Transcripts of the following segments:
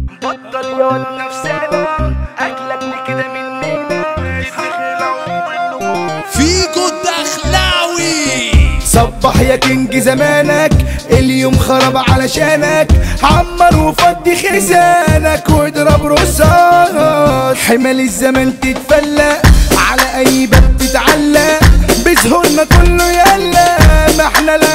بطل يقعد نفسنا اكلك كده مننا فيجو الدخلاوي صبح يا كينج زمانك اليوم خرب علشانك عمر وفضي خزانك واضرب رصاص حمل الزمن تتفلق على اي باب تتعلق بسهولنا كله يلا ما احنا يا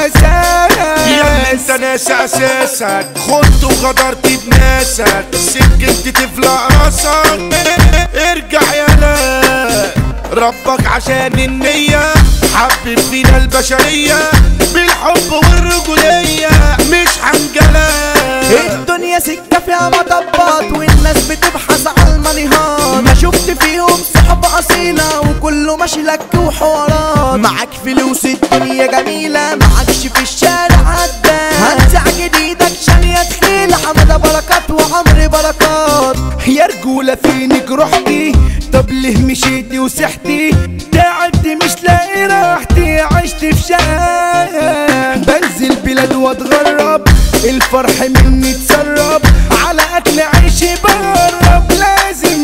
اللي الاساس انت ناسي اساسك خنت وغدرت بناسك سكنت تفلق راسك ارجع يالا ربك عشان النية حبب فينا البشرية بالحب والرجولية مش حنجلة الدنيا سكة فيها مطبات والناس بتبحث على المنهار ما شفت فيهم صحبة أصيلة وكله ماشي لك وحوارات معاك فلوس الدنيا جميلة معاكش في الشارع عداد هنزع جديدك شالية تخيل حمادة بركات وعمرو بركات يا رجولة فينك رحتي طب ليه مشيتي وسحتي تعبت مش لاقي راحتي عشت في شقاق بنزل بلاد واتغرب الفرح مني تسرب على اكل عيشي بهرب لازم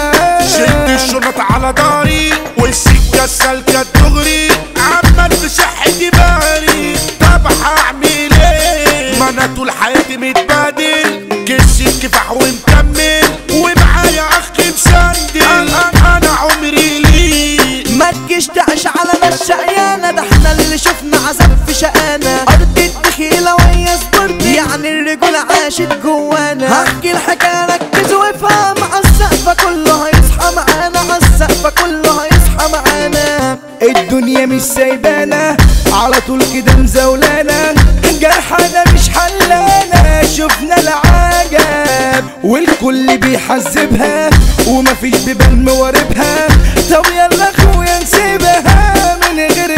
شد بقى الشنط على داري والسكة السالكة الدغري عمال في صحتي باري طب هعمل ايه ما انا طول حياتي متبادل كيس الكفاح ومكمل ومعايا اخ مسندل انا أنا عمري ليه ما تجيش تعيش على ناس شقيانة ده احنا اللي شفنا عذاب في شقانا أرض الدخيلة وهي صبرت يعني الرجولة عاشت جوانا هحكي الحكاية ركز وافهم على السقفة كله هيصحى معانا على السقفة كله هيصحى معانا الدنيا مش سايبانا على طول كده مزولانا جرحنا مش حلانا شفنا العجب والكل بيحذبها ومفيش بيبان مواربها طب يلا اخويا نسيبها من غير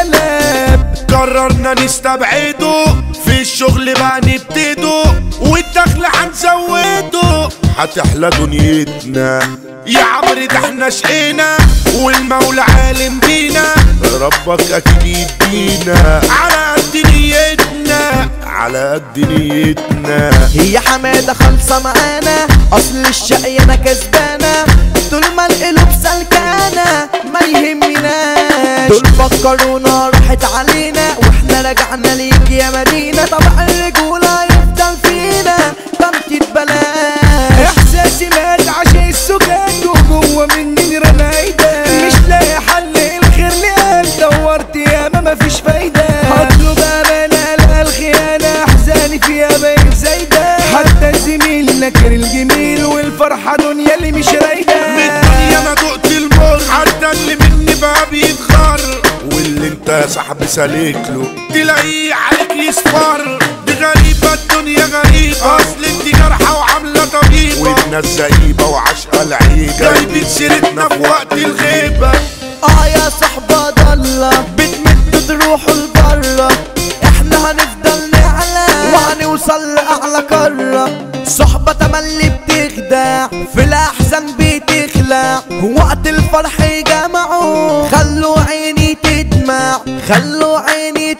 جلب قررنا نستبعده في الشغل بقى نبتده والدخل هنزوده هتحلى دنيتنا يا عمري ده احنا شقينا والمولى عالم بينا ربك اكيد يدينا على قد نيتنا على قد نيتنا هي حمادة خالصة معانا أصل الشقيانة كسبانة طول ما القلوب سلكانة ما يهمناش دول فكرونا راحت علينا واحنا رجعنا ليك يا مدينة طبع الرجولة يفضل فينا طنطة بلاش احساسي مات عشان السكات وجوه مني رمايدة مش لاقي حل الخير لقال دورت ياما مفيش فايدة هطلب امانة لقى الخيانة احزاني فيها باين زايدة حتى الزميل نكر الجميل والفرحة دنيا اللي مش من رايدة الدنيا انا دقت المر حتى اللي مني بقى بيتغر واللي انت يا صاحبي سالك له تلاقيه عليك يصفر دي غريبة الدنيا غريبة اصل انت جارحة وعاملة طبيبة والناس زئيبة وعشقة لعيبة جايبين سيرتنا في وقت الغيبة اه يا صحبة ضالة بتمد تروحوا لبرا احنا هنفضل نعلى وهنوصل لأعلى قارة صحبة تملي بتخدع في الأحزان بتخلع وقت الفرح يجمعوا خلوا عيني تدمع خلوا عيني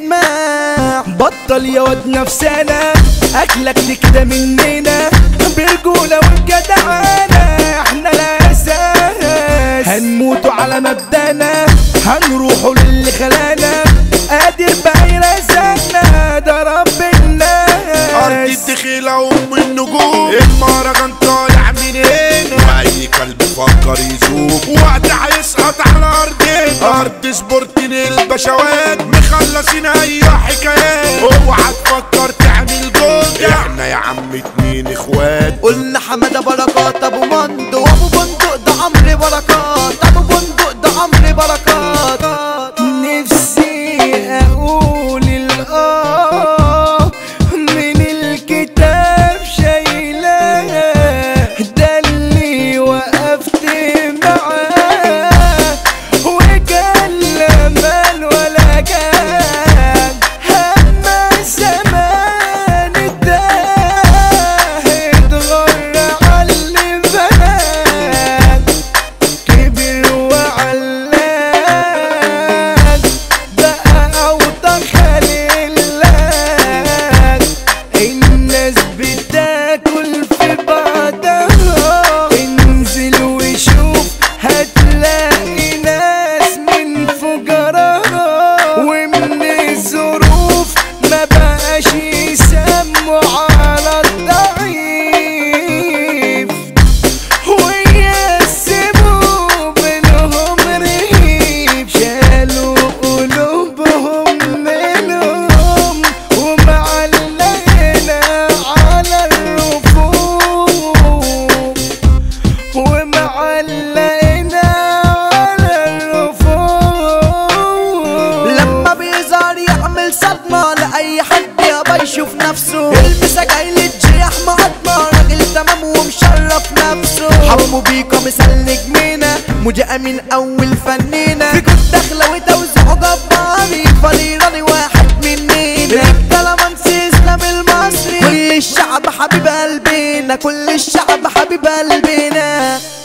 تدمع بطل يا واد نفسانا اكلك دي كده مننا برجولة والجدعانة احنا الاساس هنموتوا على مبدانا هنروحوا للي خلانا قادر بقى يرزقنا ده رب ارض الناس الدخيلة ام النجوم المهرجان طالع من هنا واي كلب فكر يزوق وقت هيسقط على ارضنا ارض سبورتين البشوات مخلصين اي حكايات اوعى تفكر تعمل جوجة احنا يا عم اتنين اخوات قلنا حمادة بركات ابو مندو وابو بندق ده عمرو بركات ابو بندق ده عمرو بركات نفسي اقول الاه من الكتاب شايلاه ده اللي وقفت معاه وكان لا مال ولا كان هما زمان اتاه اتغر على اللي فات مجاء من اول فنينا في كنت داخله وتوزيع جباري فريراني واحد مننا رجاله منسي اسلام المصري كل الشعب حبيب قلبنا كل الشعب حبيب قلبنا